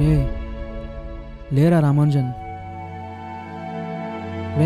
రే లేరా రామానుజన్ రే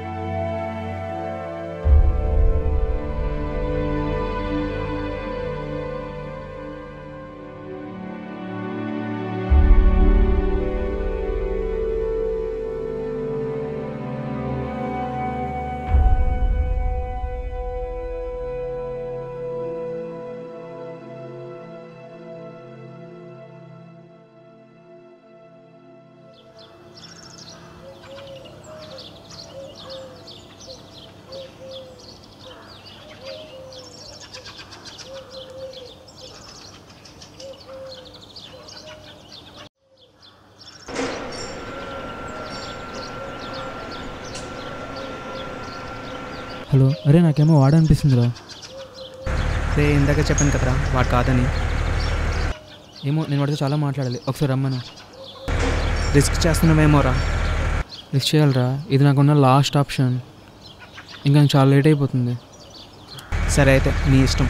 హలో అరే నాకేమో వాడనిపిస్తుందిరా రే ఇందాక చెప్పాను కదరా వాడు కాదని ఏమో నేను వాడితో చాలా మాట్లాడాలి ఒకసారి రమ్మను రిస్క్ చేస్తున్నావేమోరా రిస్క్ చేయాలరా ఇది నాకున్న లాస్ట్ ఆప్షన్ ఇంకా నాకు చాలా లేట్ అయిపోతుంది సరే అయితే నీ ఇష్టం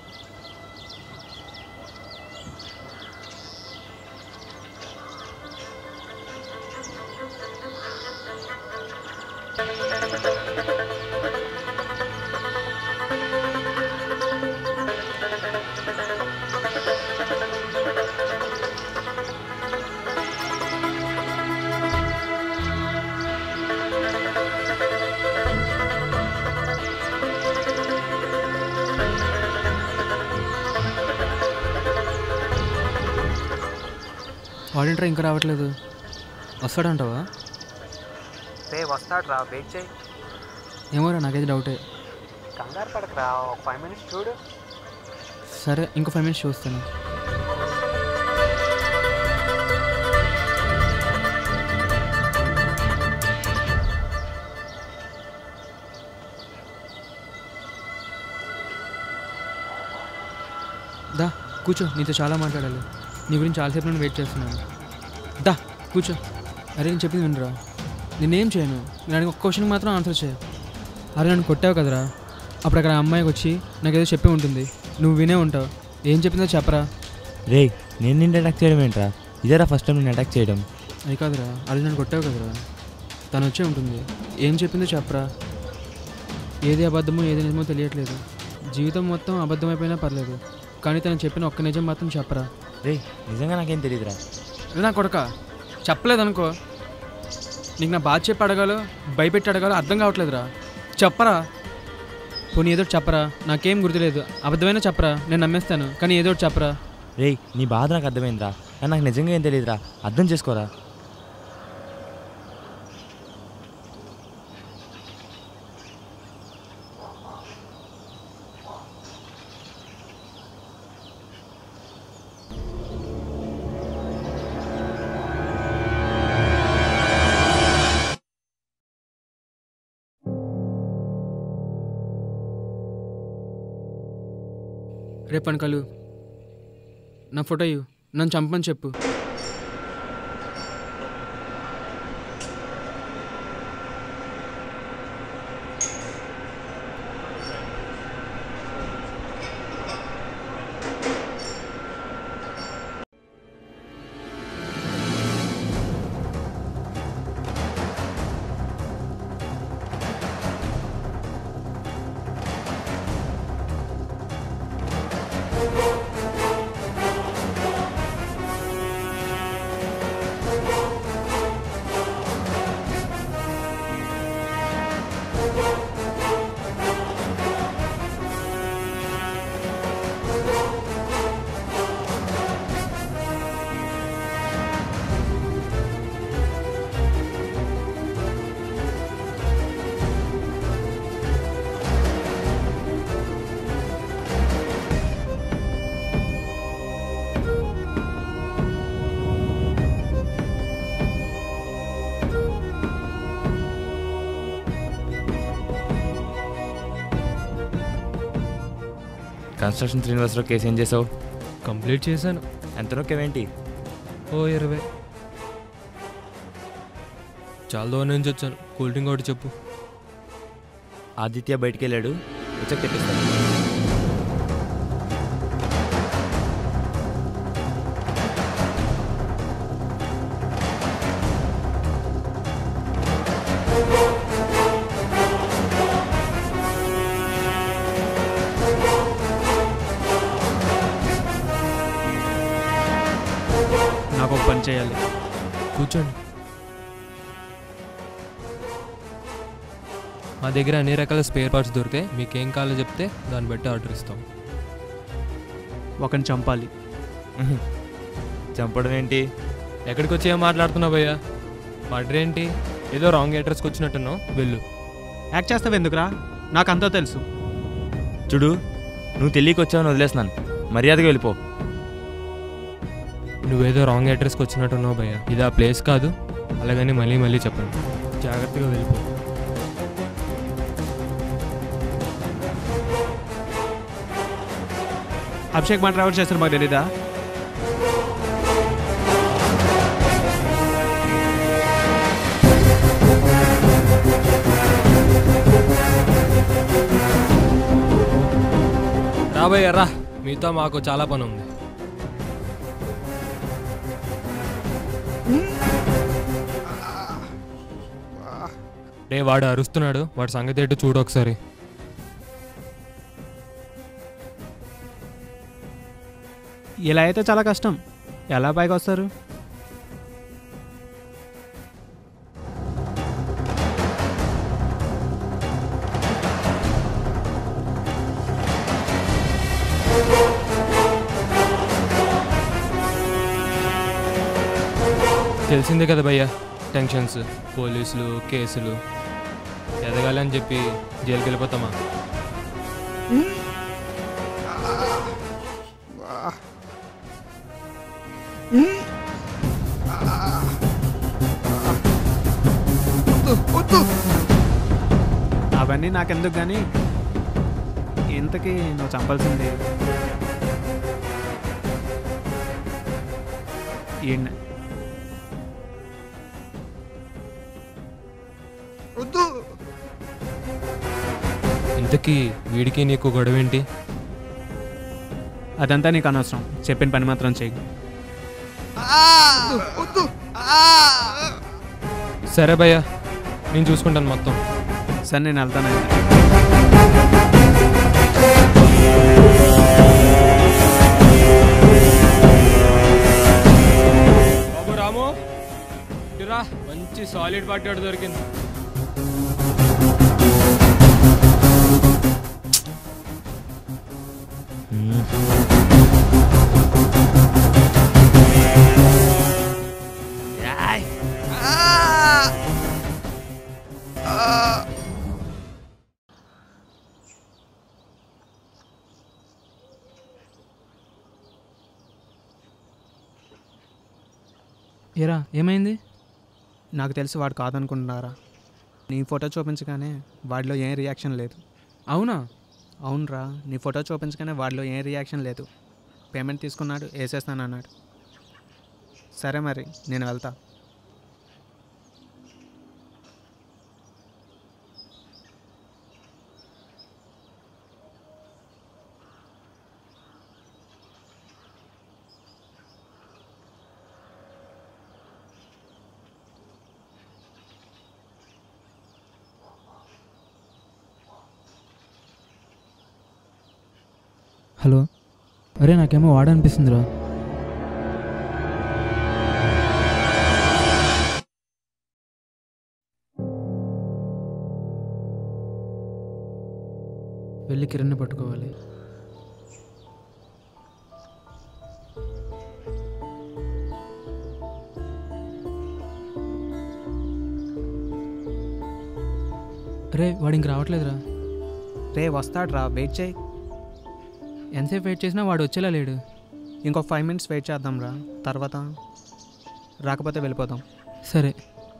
వాడింట్రా ఇంకా రావట్లేదు వస్తాడంటావా రే వస్తాడు రా వెయిట్ చేయి ఏమోరా నాకైతే డౌటే కంగారు పడకరా ఒక ఫైవ్ మినిట్స్ చూడు సరే ఇంకో ఫైవ్ మినిట్స్ చూస్తాను దా కూర్చో నీతో చాలా మాట్లాడాలి నీ గురించి చాలాసేపు నేను వెయిట్ చేస్తున్నాను దా కూర్చో అరే నేను చెప్పింది వినరా నేనేం చేయను నేను ఒక్క క్వశ్చన్కి మాత్రం ఆన్సర్ చేయ అరే నన్ను కొట్టావు కదరా అప్పుడు అక్కడ ఆ అమ్మాయికి వచ్చి నాకేదో చెప్పే ఉంటుంది నువ్వు వినే ఉంటావు ఏం చెప్పిందో చెప్పరా రే నేను నిన్ను అటాక్ చేయడం ఏంట్రా ఇదేరా ఫస్ట్ టైం నేను అటాక్ చేయడం అది కాదురా అది నన్ను కొట్టావు కదరా తను వచ్చే ఉంటుంది ఏం చెప్పిందో చెప్పరా ఏది అబద్ధమో ఏది నిజమో తెలియట్లేదు జీవితం మొత్తం అబద్ధమైపోయినా పర్లేదు కానీ తను చెప్పిన ఒక్క నిజం మాత్రం చెప్పరా రే నిజంగా నాకేం తెలియదురా రే నా కొడక చెప్పలేదనుకో నీకు నా బాధ చెప్పి అడగాలో భయపెట్టి అడగాలో అర్థం కావట్లేదురా చెప్పరా పోనీ ఏదో ఒకటి చెప్పరా నాకేం గుర్తులేదు అబద్ధమైనా చెప్పరా నేను నమ్మేస్తాను కానీ ఏదో ఒకటి చెప్పరా రే నీ బాధ నాకు అర్థమైందిరా కానీ నాకు నిజంగా ఏం తెలియదురా అర్థం చేసుకోరా రేపని కలు నా ఫోటో ఇవ్వు నన్ను చంపని చెప్పు కన్స్ట్రక్షన్ శ్రీనివాసరావు కేసు ఏం చేసావు కంప్లీట్ చేశాను ఎంత నొక్కేవేంటి ఓ ఇరవై చాలా దూరం నుంచి వచ్చాను కూల్ డ్రింక్ ఒకటి చెప్పు ఆదిత్య బయటికి వెళ్ళాడు వచ్చాక తెప్పిస్తాను నాకు ఒక పని చేయాలి కూర్చోండి మా దగ్గర అన్ని రకాల స్పేర్ పార్ట్స్ దొరికితే మీకు ఏం కావాలో చెప్తే దాన్ని బట్టి ఆర్డర్ ఇస్తాం ఒకని చంపాలి చంపడం ఏంటి ఎక్కడికి వచ్చి ఏం మాట్లాడుతున్నావు భయ్యా మర్డర్ ఏంటి ఏదో రాంగ్ అడ్రస్కి వచ్చినట్టున్నావు వెళ్ళు యాక్ట్ చేస్తావు ఎందుకురా నాకు అంతా తెలుసు చూడు నువ్వు తెలియక వచ్చావని వదిలేస్తున్నాను మర్యాదగా వెళ్ళిపో నువ్వేదో రాంగ్ అడ్రస్కి వచ్చినట్టున్నావు భయ్యా ఇది ఆ ప్లేస్ కాదు అలాగని మళ్ళీ మళ్ళీ చెప్పండి జాగ్రత్తగా వెళ్ళిపో అభిషేక్ మాట ఎవరు చేస్తారు మాకు తెలీదా రా భయ్యా రా మీతో మాకు చాలా పని ఉంది రే వాడు అరుస్తున్నాడు వాడి సంగతి ఏంటో చూడు ఒకసారి ఇలా అయితే చాలా కష్టం ఎలా పైకి వస్తారు తెలిసిందే కదా భయ్యా టెన్షన్స్ పోలీసులు కేసులు ఎదగాలని చెప్పి జైలుకి వెళ్ళిపోతామా అవన్నీ నాకెందుకు కానీ ఇంతకీ నువ్వు చంపాల్సింది ఈయన్ని ఇంతకీ వీడికి నీకు గొడవ ఏంటి అదంతా నీకు అనవసరం చెప్పిన పని మాత్రం చెయ్యి సరే భయ్యా నేను చూసుకుంటాను మొత్తం సరే నేను వెళ్తాను అయితే. బాబు రాము ఇటురా మంచి సాలిడ్ పార్టీ దొరికింది ఏరా ఏమైంది నాకు తెలిసి వాడు కాదనుకుంటున్నారా నీ ఫోటో చూపించగానే వాడిలో ఏం రియాక్షన్ లేదు అవునా అవునరా నీ ఫోటో చూపించగానే వాడిలో ఏం రియాక్షన్ లేదు పేమెంట్ తీసుకున్నాడు వేసేస్తాను అన్నాడు సరే మరి నేను వెళ్తా హలో అరే నాకేమో వాడనిపిస్తుందిరా వెళ్ళి కిరణ్ పట్టుకోవాలి రే వాడు ఇంక రావట్లేదురా రే వస్తాడ్రా వెయిట్ చేయి ఎంతసేపు వెయిట్ చేసినా వాడు వచ్చేలా లేడు ఇంకో ఫైవ్ మినిట్స్ వెయిట్ చేద్దాం రా తర్వాత రాకపోతే వెళ్ళిపోదాం సరే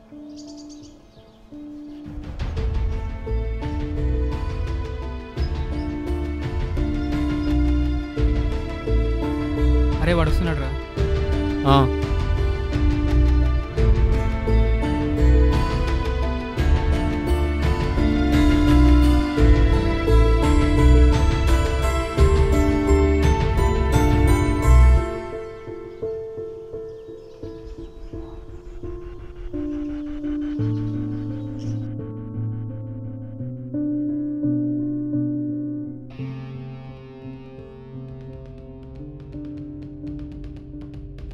అరే వాడు వస్తున్నాడు రా ఆ,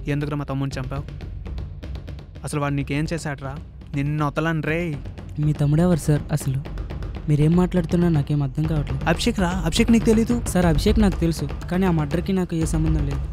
ఎందుకురా మా తమ్ముడిని చంపావు అసలు వాడు నీకేం చేశాడ్రా నిన్ను వదలను రే మీ తమ్ముడెవరు సార్ అసలు మీరేం మాట్లాడుతున్నా నాకేం అర్థం కావట్లేదు అభిషేక్ రా అభిషేక్ నీకు తెలీదు సార్ అభిషేక్ నాకు తెలుసు కానీ ఆ మర్డర్కి నాకు ఏ సంబంధం లేదు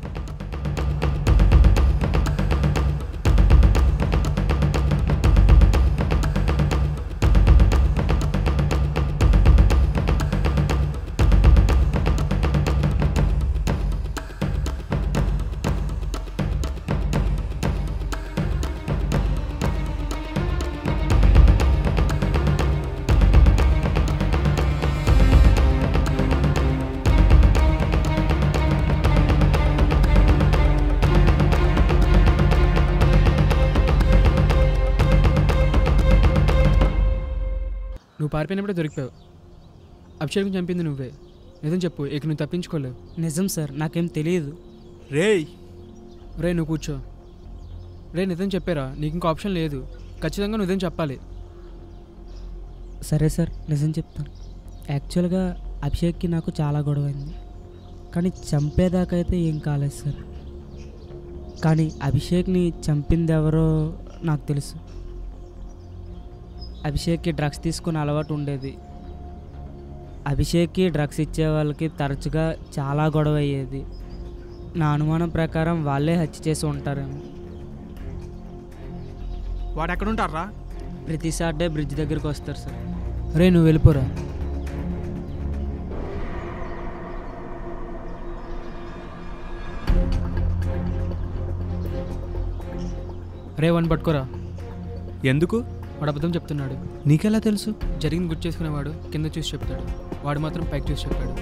నువ్వు పారిపోయినప్పుడే దొరికిపోయావు అభిషేకం చంపింది నువ్వే నిజం చెప్పు ఇక నువ్వు తప్పించుకోలేవు నిజం సార్ నాకేం తెలియదు రేయ్ రే నువ్వు కూర్చో రే నిజం చెప్పారా నీకు ఇంకో ఆప్షన్ లేదు ఖచ్చితంగా నువ్వు నిజం చెప్పాలి సరే సార్ నిజం చెప్తాను యాక్చువల్గా అభిషేక్కి నాకు చాలా గొడవ అయింది కానీ చంపేదాకా అయితే ఏం కాలేదు సార్ కానీ అభిషేక్ని చంపింది ఎవరో నాకు తెలుసు అభిషేక్కి డ్రగ్స్ తీసుకునే అలవాటు ఉండేది అభిషేక్కి డ్రగ్స్ ఇచ్చే వాళ్ళకి తరచుగా చాలా గొడవ అయ్యేది నా అనుమానం ప్రకారం వాళ్ళే హత్య చేసి ఉంటారేమో వాడు ఎక్కడుంటారా ప్రతి సాటర్డే బ్రిడ్జ్ దగ్గరికి వస్తారు సార్ రే నువ్వు వెళ్ళిపోరా రే వన్ పట్టుకోరా ఎందుకు వాడు అబద్ధం చెప్తున్నాడు నీకెలా తెలుసు జరిగింది గుర్తు చేసుకునేవాడు కింద చూసి చెప్తాడు వాడు మాత్రం పైకి చూసి చెప్పాడు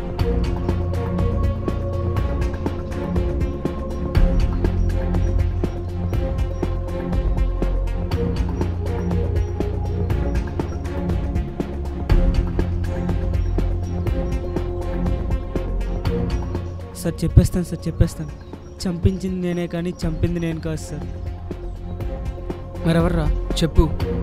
సార్ చెప్పేస్తాను సార్ చెప్పేస్తాను చంపించింది నేనే కానీ చంపింది నేను కాదు సార్ మరెవర్రా చెప్పు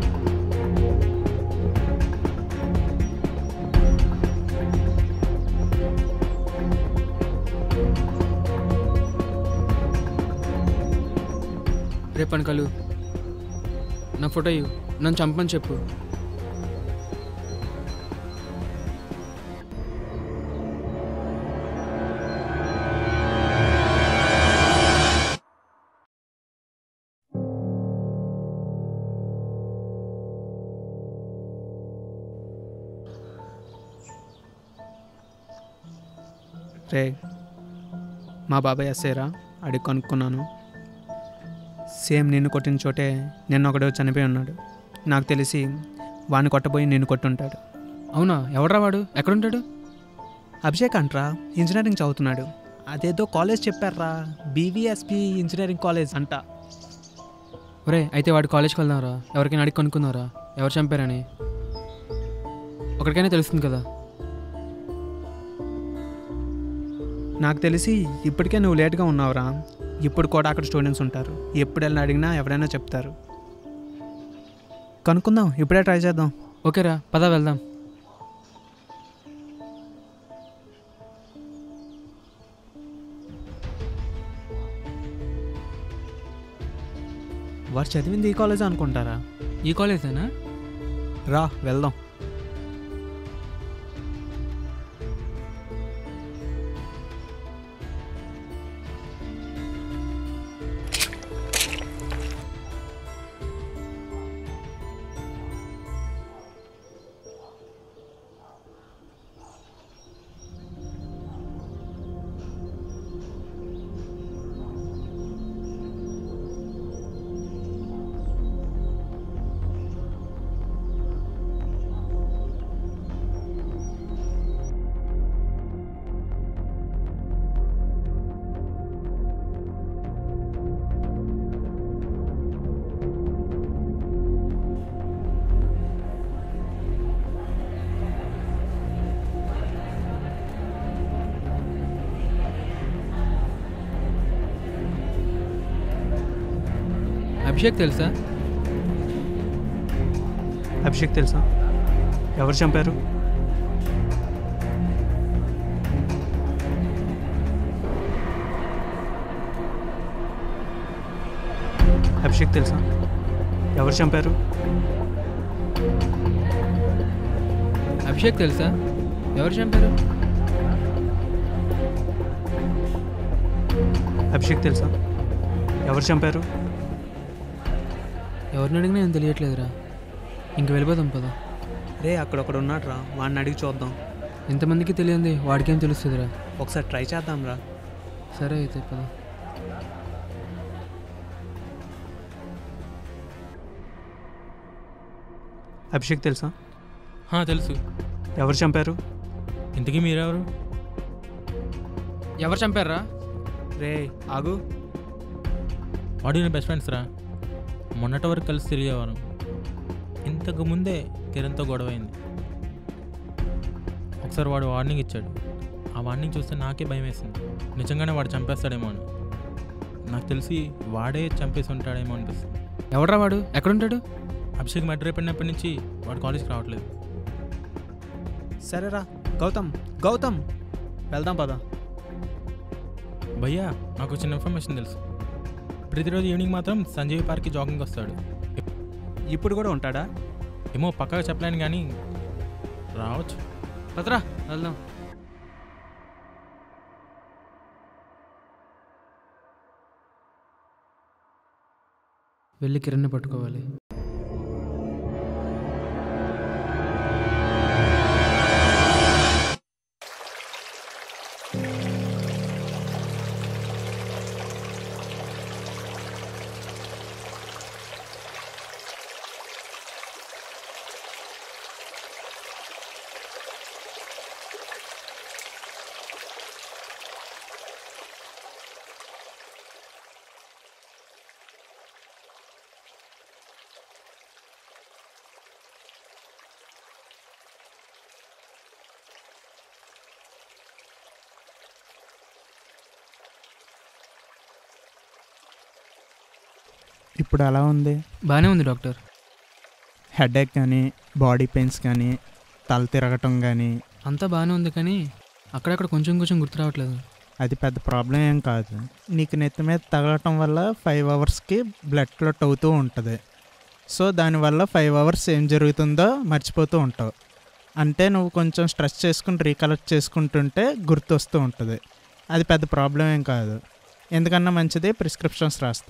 రేపు అనకలు నా ఫోటో ఇవ్వు నన్ను చంపని చెప్పు రే మా బాబాయ్ ఎస్సేరా అడిగి కనుక్కున్నాను సేమ్ నిన్ను కొట్టిన చోటే నిన్న ఒకడు చనిపోయి ఉన్నాడు నాకు తెలిసి వాడిని కొట్టబోయి నిన్ను కొట్టుంటాడు అవునా ఎవడ్రా వాడు ఎక్కడుంటాడు అభిషేక్ అంట్రా ఇంజనీరింగ్ చదువుతున్నాడు అదేదో కాలేజ్ చెప్పారా బీవీఎస్పి ఇంజనీరింగ్ కాలేజ్ అంట ఒరే అయితే వాడు కాలేజ్కి వెళ్దాంరా ఎవరికైనా అడిగి కనుక్కుందాంరా ఎవరు చంపారని ఒకరికైనా తెలుస్తుంది కదా నాకు తెలిసి ఇప్పటికే నువ్వు లేట్గా ఉన్నావురా ఇప్పుడు కూడా అక్కడ స్టూడెంట్స్ ఉంటారు ఎప్పుడు వెళ్ళిన అడిగినా ఎవరైనా చెప్తారు కనుక్కుందాం ఇప్పుడే ట్రై చేద్దాం ఓకేరా పద వెళ్దాం వారు చదివింది ఈ కాలేజ్ అనుకుంటారా ఈ కాలేజేనా రా వెళ్దాం అభిషేక్ తెలుసా అభిషేక్ తెలుసా ఎవరు చంపారు అభిషేక్ తెలుసా ఎవరు చంపారు అభిషేక్ తెలుసా ఎవరు చంపారు అభిషేక్ తెలుసా ఎవరు చంపారు ఎవరిని అడిగినా ఏం తెలియట్లేదురా ఇంక వెళ్ళిపోదాం పదా రే అక్కడ ఒకడు ఉన్నాడు రా వాడిని అడిగి చూద్దాం ఎంతమందికి తెలియంది వాడికేం తెలుస్తుందిరా ఒకసారి ట్రై చేద్దాం రా సరే అయితే పద అభిషేక్ తెలుసా హా, తెలుసు ఎవరు చంపారు ఇంతకీ మీరెవరు ఎవరు చంపారా రే ఆగు వాడు నా బెస్ట్ ఫ్రెండ్స్ రా మొన్నటి వరకు కలిసి తిరిగేవారు ఇంతకు ముందే కిరణ్తో గొడవైంది ఒకసారి వాడు వార్నింగ్ ఇచ్చాడు ఆ వార్నింగ్ చూస్తే నాకే భయం వేసింది నిజంగానే వాడు చంపేస్తాడేమో అని నాకు తెలిసి వాడే చంపేసి ఉంటాడేమో అనిపిస్తుంది ఎవడ్రా వాడు ఎక్కడుంటాడు అభిషేక్ మర్డర్ అయిపోయినప్పటి నుంచి వాడు కాలేజ్కి రావట్లేదు సరేరా గౌతమ్ గౌతమ్ వెళ్దాం పద భయ్యా నాకు చిన్న ఇన్ఫర్మేషన్ తెలుసు ప్రతిరోజు ఈవినింగ్ మాత్రం సంజయ్ పార్క్కి జాగింగ్ వస్తాడు ఇప్పుడు కూడా ఉంటాడా ఏమో పక్కగా చెప్పలేను కానీ రావచ్చు పదరా వెళ్దాం వెళ్ళి కిరణ్ని పట్టుకోవాలి ఇప్పుడు ఎలా ఉంది బాగానే ఉంది డాక్టర్ హెడేక్ కానీ బాడీ పెయిన్స్ కానీ తల తిరగటం కానీ అంతా బాగానే ఉంది కానీ అక్కడక్కడ కొంచెం కొంచెం గుర్తు రావట్లేదు అది పెద్ద ప్రాబ్లం ఏం కాదు నీకు నెత్తి మీద తగలటం వల్ల ఫైవ్ అవర్స్కి బ్లడ్ క్లాట్ అవుతూ ఉంటుంది సో దానివల్ల ఫైవ్ అవర్స్ ఏం జరుగుతుందో మర్చిపోతూ ఉంటావు అంటే నువ్వు కొంచెం స్ట్రెస్ చేసుకుని రీకలెక్ట్ చేసుకుంటుంటే గుర్తు వస్తూ ఉంటుంది అది పెద్ద ప్రాబ్లం ఏం కాదు ఎందుకన్నా మంచిది ప్రిస్క్రిప్షన్స్ రాస్తా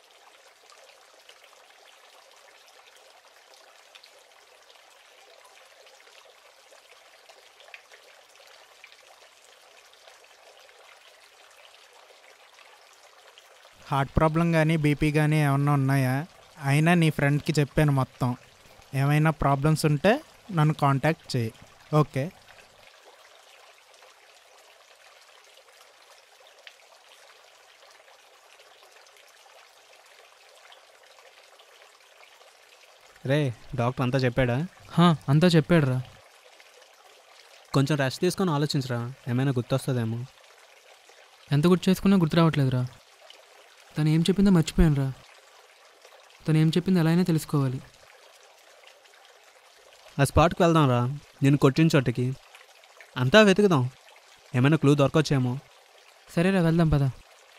హార్ట్ ప్రాబ్లం కానీ బీపీ కానీ ఏమన్నా ఉన్నాయా అయినా నీ ఫ్రెండ్కి చెప్పాను మొత్తం ఏమైనా ప్రాబ్లమ్స్ ఉంటే నన్ను కాంటాక్ట్ చేయి ఓకే రే డాక్టర్ అంతా చెప్పాడా హా, అంతా చెప్పాడురా కొంచెం రెస్ట్ తీసుకొని ఆలోచించరా ఏమైనా గుర్తొస్తుందేమో ఎంత గుర్తు చేసుకున్నా గుర్తు రావట్లేదురా తను ఏం చెప్పిందో మర్చిపోయానురా తను ఏం చెప్పిందో ఎలా అయినా తెలుసుకోవాలి ఆ స్పాట్కి వెళ్దాం రా నేను కొట్టిన చోటకి అంతా వెతుకుదాం ఏమైనా క్లూ దొరకొచ్చేమో సరేరా వెళ్దాం పద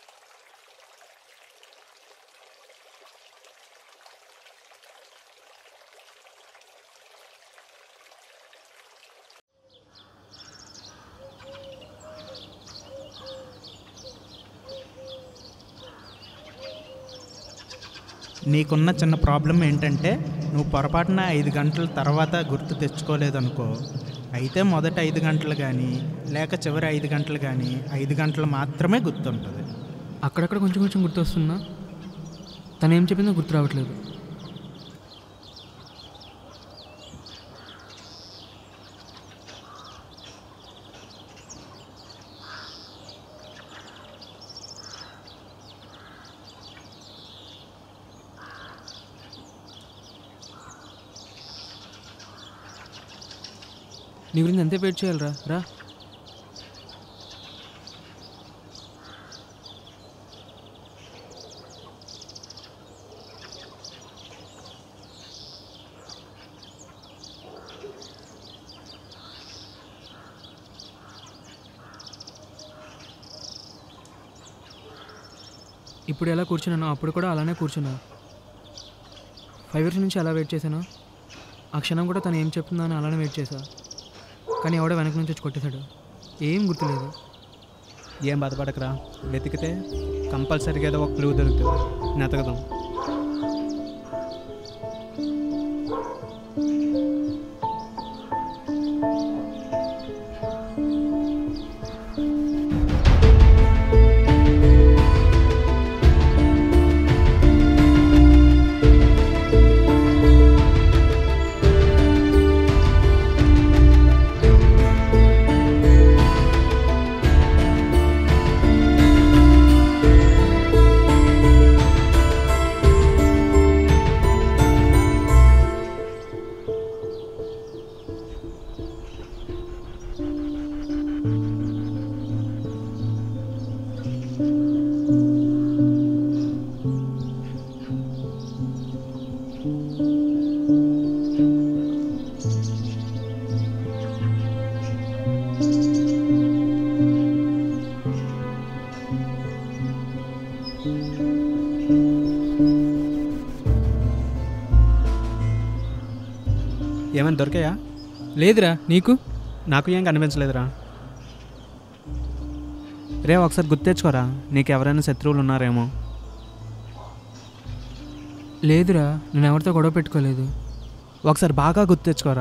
నీకున్న చిన్న ప్రాబ్లం ఏంటంటే నువ్వు పొరపాటున ఐదు గంటల తర్వాత గుర్తు తెచ్చుకోలేదనుకో అయితే మొదటి ఐదు గంటలు కానీ లేక చివరి ఐదు గంటలు కానీ ఐదు గంటలు మాత్రమే గుర్తుంటుంది అక్కడక్కడ కొంచెం కొంచెం గుర్తు వస్తున్నా తను ఏం చెప్పిందో గుర్తు రావట్లేదు నీ గురించి అంతే వెయిట్ చేయాలిరా రా ఇప్పుడు ఎలా కూర్చున్నాను అప్పుడు కూడా అలానే కూర్చున్నా ఫైవ్ ఇయర్స్ నుంచి అలా వెయిట్ చేశాను ఆ క్షణం కూడా తను ఏం చెప్తుందో అని అలానే వెయిట్ చేశా కానీ ఎవడో వెనక నుంచి వచ్చి కొట్టేశాడు ఏం గుర్తులేదు ఏం బాధపడకరా వెతికితే కంపల్సరీగా ఏదో ఒక క్లూ దొరుకుతుంది నెతకదాం ఏమైనా దొరికాయా లేదురా నీకు నాకు ఏం కనిపించలేదురా రే ఒకసారి గుర్తెచ్చుకోరా నీకు ఎవరైనా శత్రువులు ఉన్నారేమో లేదురా నేను ఎవరితో గొడవ పెట్టుకోలేదు ఒకసారి బాగా గుర్తెచ్చుకోరా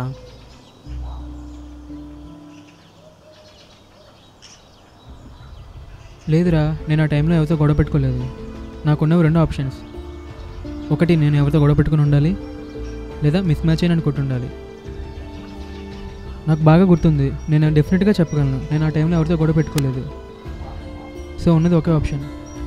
లేదురా నేను ఆ టైంలో ఎవరితో గొడవ పెట్టుకోలేదు నాకున్నవి రెండు ఆప్షన్స్ ఒకటి నేను ఎవరితో గొడవ పెట్టుకుని ఉండాలి లేదా మిస్ మ్యాచ్ అయిన కొట్టి ఉండాలి నాకు బాగా గుర్తుంది నేను డెఫినెట్గా చెప్పగలను నేను ఆ టైంలో ఎవరితో గొడవ పెట్టుకోలేదు సో ఉన్నది ఒకే ఆప్షన్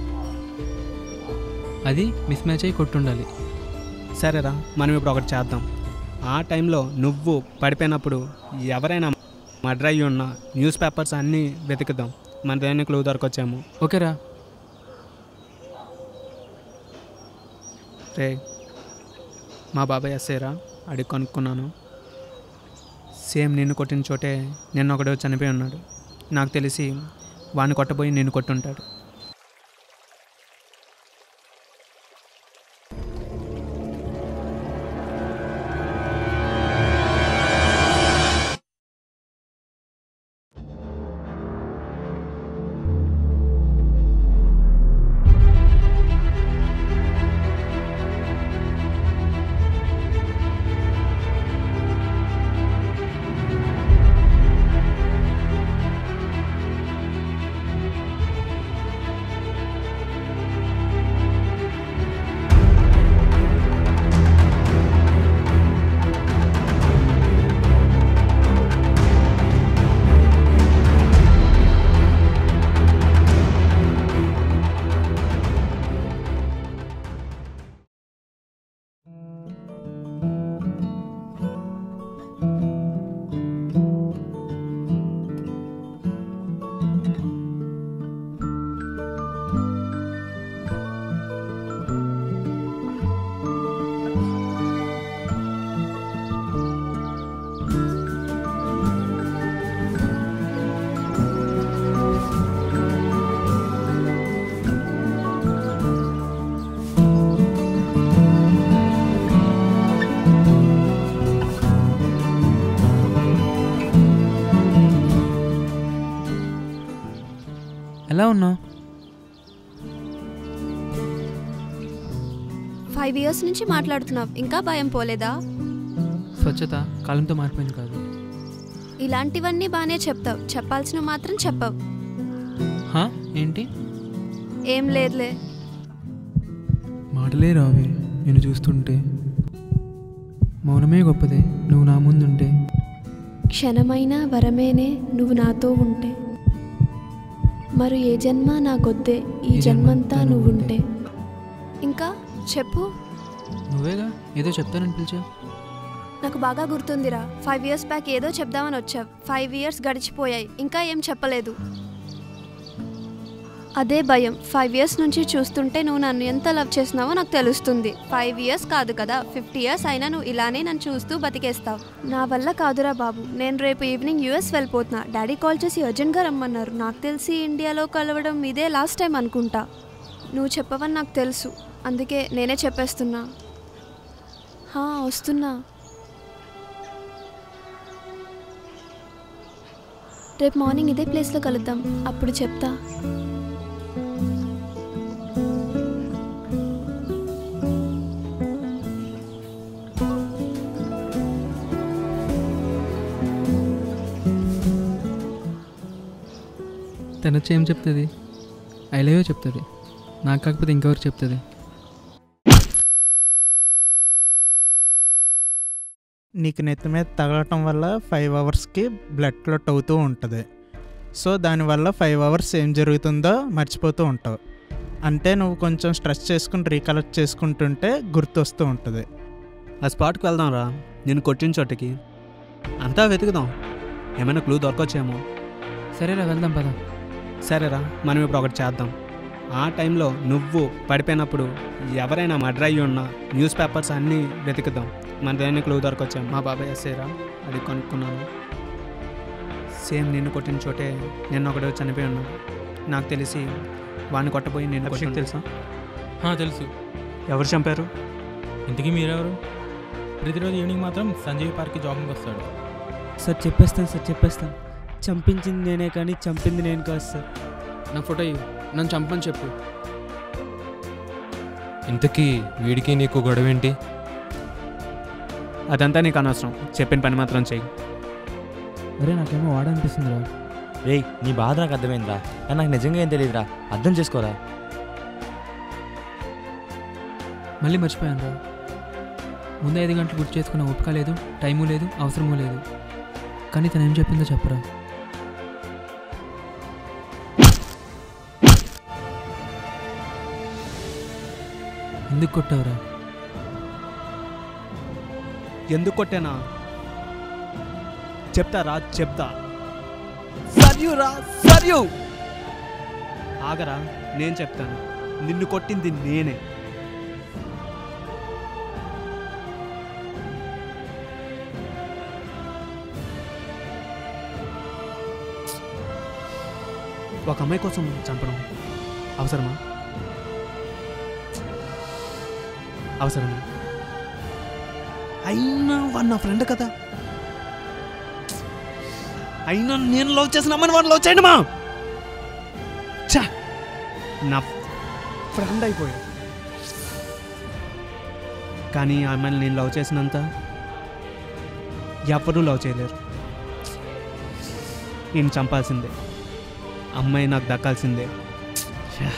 అది మిస్ మ్యాచ్ అయ్యి కొట్టుండాలి సరేరా మనం ఇప్పుడు ఒకటి చేద్దాం ఆ టైంలో నువ్వు పడిపోయినప్పుడు ఎవరైనా మర్డర్ అయ్యి ఉన్న న్యూస్ పేపర్స్ అన్నీ వెతుకుదాం మన దేని క్లూ దొరకొచ్చాము ఓకేరా రే మా బాబాయ్ ఎస్సేరా అడిగి కొనుక్కున్నాను సేమ్ నిన్ను కొట్టిన చోటే నిన్న ఒకడు చనిపోయి ఉన్నాడు నాకు తెలిసి వాడిని కొట్టబోయి నిన్ను కొట్టుంటాడు ఎలా ఉన్నావు ఫైవ్ ఇయర్స్ నుంచి మాట్లాడుతున్నావు ఇంకా భయం పోలేదా స్వచ్ఛత కాలంతో మారిపోయింది కాదు ఇలాంటివన్నీ బాగానే చెప్తావు చెప్పాల్సినవి మాత్రం చెప్పవు హా ఏంటి ఏం లేదులే మాటలే రావే నేను చూస్తుంటే మౌనమే గొప్పదే నువ్వు నా ముందుంటే క్షణమైన వరమేనే నువ్వు నాతో ఉంటే మరి ఏ జన్మ నాకొద్దే ఈ జన్మంతా నువ్వుంటే ఇంకా చెప్పు నువ్వేగా ఏదో చెప్తానని పిలిచా నాకు బాగా గుర్తుందిరా ఫైవ్ ఇయర్స్ బ్యాక్ ఏదో చెప్దామని వచ్చావు ఫైవ్ ఇయర్స్ గడిచిపోయాయి ఇంకా ఏం చెప్పలేదు అదే భయం ఫైవ్ ఇయర్స్ నుంచి చూస్తుంటే నువ్వు నన్ను ఎంత లవ్ చేస్తున్నావో నాకు తెలుస్తుంది ఫైవ్ ఇయర్స్ కాదు కదా ఫిఫ్టీ ఇయర్స్ అయినా నువ్వు ఇలానే నన్ను చూస్తూ బతికేస్తావు నా వల్ల కాదురా బాబు నేను రేపు ఈవినింగ్ యూఎస్ వెళ్ళిపోతున్నా డాడీ కాల్ చేసి అర్జెంట్గా రమ్మన్నారు నాకు తెలిసి ఇండియాలో కలవడం ఇదే లాస్ట్ టైం అనుకుంటా నువ్వు చెప్పవని నాకు తెలుసు అందుకే నేనే చెప్పేస్తున్నా హా వస్తున్నా రేపు మార్నింగ్ ఇదే ప్లేస్లో కలుద్దాం అప్పుడు చెప్తా తను వచ్చి ఏం చెప్తుంది ఐ లవ్ యూ చెప్తుంది నాకు కాకపోతే ఇంకెవరు చెప్తుంది నీకు నెత్తి మీద తగలటం వల్ల ఫైవ్ అవర్స్కి బ్లడ్ క్లాట్ అవుతూ ఉంటుంది సో దానివల్ల ఫైవ్ అవర్స్ ఏం జరుగుతుందో మర్చిపోతూ ఉంటావు అంటే నువ్వు కొంచెం స్ట్రెస్ చేసుకుని రీకలెక్ట్ చేసుకుంటుంటే గుర్తొస్తూ ఉంటుంది ఆ స్పాట్కి వెళ్దాం రా నేను కొట్టిన చోటకి అంతా వెతుకుదాం ఏమైనా క్లూ దొరకొచ్చేమో సరేరా వెళ్దాం పద సరేరా మనం ఇప్పుడు ఒకటి చేద్దాం ఆ టైంలో నువ్వు పడిపోయినప్పుడు ఎవరైనా మర్డర్ అయ్యి ఉన్నా న్యూస్ పేపర్స్ అన్నీ వెతుకుదాం మన దగ్గర క్లూ దొరకొచ్చాం మా బాబాయ్ ఎస్ఐరా అది కొనుక్కున్నాను సేమ్ నిన్ను కొట్టిన చోటే నిన్న ఒకడు చనిపోయి ఉన్నాడు నాకు తెలిసి వాడిని కొట్టబోయి నేను అభిషేక్ తెలుసా హా, తెలుసు ఎవరు చంపారు ఇంతకీ మీరెవరు ప్రతిరోజు ఈవినింగ్ మాత్రం సంజయ్ పార్క్కి జాగింగ్ వస్తాడు సార్ చెప్పేస్తాను సార్ చెప్పేస్తాను చంపించింది నేనే కానీ చంపింది నేను కాదు సార్ నా ఫోటో ఇవ్వు నన్ను చంపని చెప్పు ఇంతకీ వీడికి నీకు గొడవ ఏంటి అదంతా నీకు అనవసరం చెప్పిన పని మాత్రం చెయ్యి అరే నాకేమో వాడనిపిస్తుందిరా రేయ్ నీ బాధ నాకు అర్థమైందిరా కానీ నాకు నిజంగా ఏం తెలియదురా అర్థం చేసుకోరా మళ్ళీ మర్చిపోయాను రా ముందు ఐదు గంటలు గుర్తు చేసుకున్న ఓపిక లేదు టైము లేదు అవసరమూ లేదు కానీ తను ఏం చెప్పిందో చెప్పరా ఎందుకు కొట్టావురా ఎందుకు కొట్టానా చెప్తారా చెప్తా సర్యు రా సర్యు ఆగరా నేను చెప్తాను నిన్ను కొట్టింది నేనే ఒక అమ్మాయి కోసం చంపడం అవసరమా అవసరమా అయినా వాడు నా ఫ్రెండ్ కదా అయినా నేను లవ్ చేసిన అమ్మని వాడు లవ్ చేయండి మా ఛా నా ఫ్రెండ్ అయిపోయాడు కానీ ఆ అమ్మాయిని నేను లవ్ చేసినంత ఎవరూ లవ్ చేయలేరు నేను చంపాల్సిందే అమ్మాయి నాకు దక్కాల్సిందే ఛా.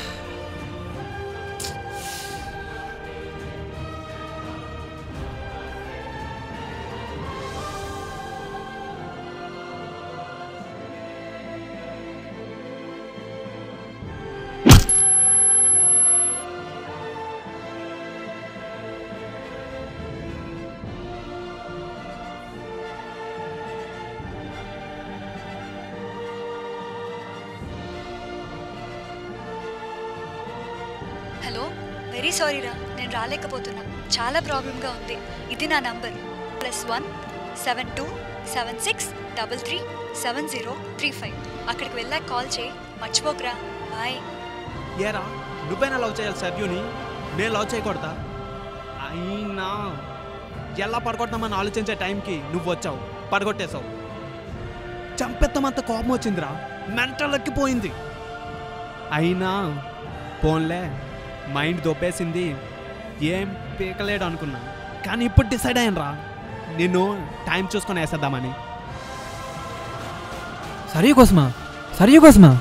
హలో వెరీ సారీ రా నేను రాలేకపోతున్నా చాలా ప్రాబ్లంగా ఉంది ఇది నా number plus one seven two seven six double three seven zero three five అక్కడికి వెళ్ళాక కాల్ చేయి మర్చిపోకురా బాయ్ ఏరా నువ్వైనా లవ్ చేయాలి సభ్యుని నేను లవ్ చేయకూడదా అయినా ఎలా పడగొడతామని ఆలోచించే టైంకి నువ్వు వచ్చావు పడగొట్టేశావు చంపెత్తమంత కోపం వచ్చిందిరా మెంటల్ ఎక్కిపోయింది అయినా పోన్లే మైండ్ దొబ్బేసింది ఏం పీకలేడు అనుకున్నా కానీ ఇప్పుడు డిసైడ్ అయ్యాను రా నిన్ను టైం చూసుకొని వేసేద్దామని సరే కోసమా సరే కోసమా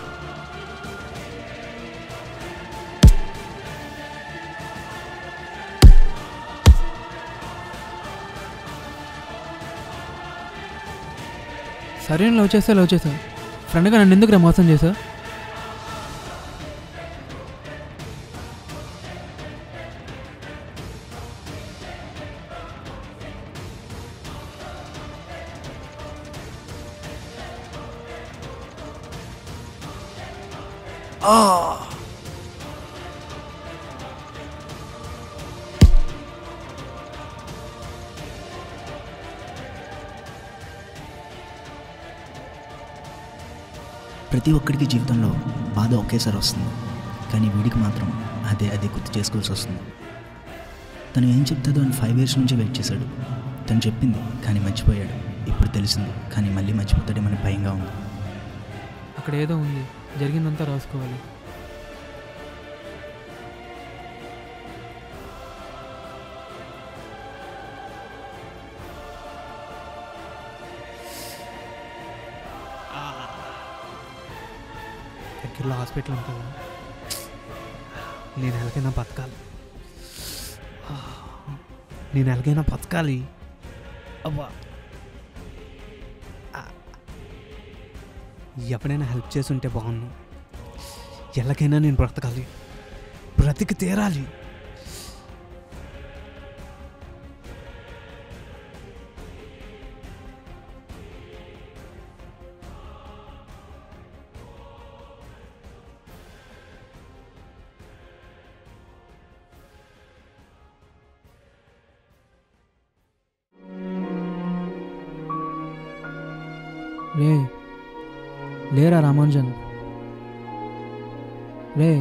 సరే లవ్ చేస్తా లవ్ చేసా ఫ్రెండ్గా నన్ను ఎందుకు రా మోసం చేసా ప్రతి ఒక్కడికి జీవితంలో బాధ ఒకేసారి వస్తుంది కానీ వీడికి మాత్రం అదే అదే గుర్తు చేసుకోవాల్సి వస్తుంది తను ఏం చెప్తుందో అని ఫైవ్ ఇయర్స్ నుంచి వెయిట్ చేశాడు తను చెప్పింది కానీ మర్చిపోయాడు ఇప్పుడు తెలిసింది కానీ మళ్ళీ మర్చిపోతాడేమని భయంగా ఉంది అక్కడ ఏదో ఉంది జరిగిందంతా రాసుకోవాలి దగ్గరలో హాస్పిటల్ ఉంటుందా నేను ఎలాగైనా బతకాలి నేను ఎలాగైనా బతకాలి అవ్వా ఆ. ఎవడైనా హెల్ప్ చేసి ఉంటే బాగుండు ఎలాగైనా నేను బ్రతకాలి బ్రతికి తీరాలి రే లేరా రామానుజన్ రే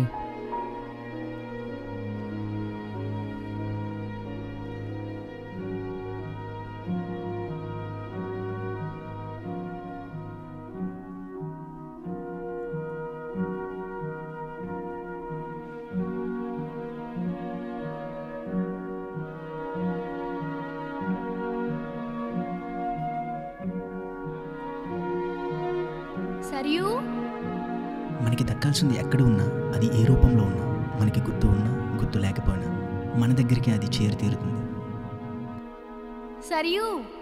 సరియు మనకి దక్కాల్సింది ఎక్కడ ఉన్నా అది ఏ రూపంలో ఉన్నా మనకి గుర్తు ఉన్నా గుర్తు లేకపోయినా మన దగ్గరికి అది చేరి తీరుతుంది సరియు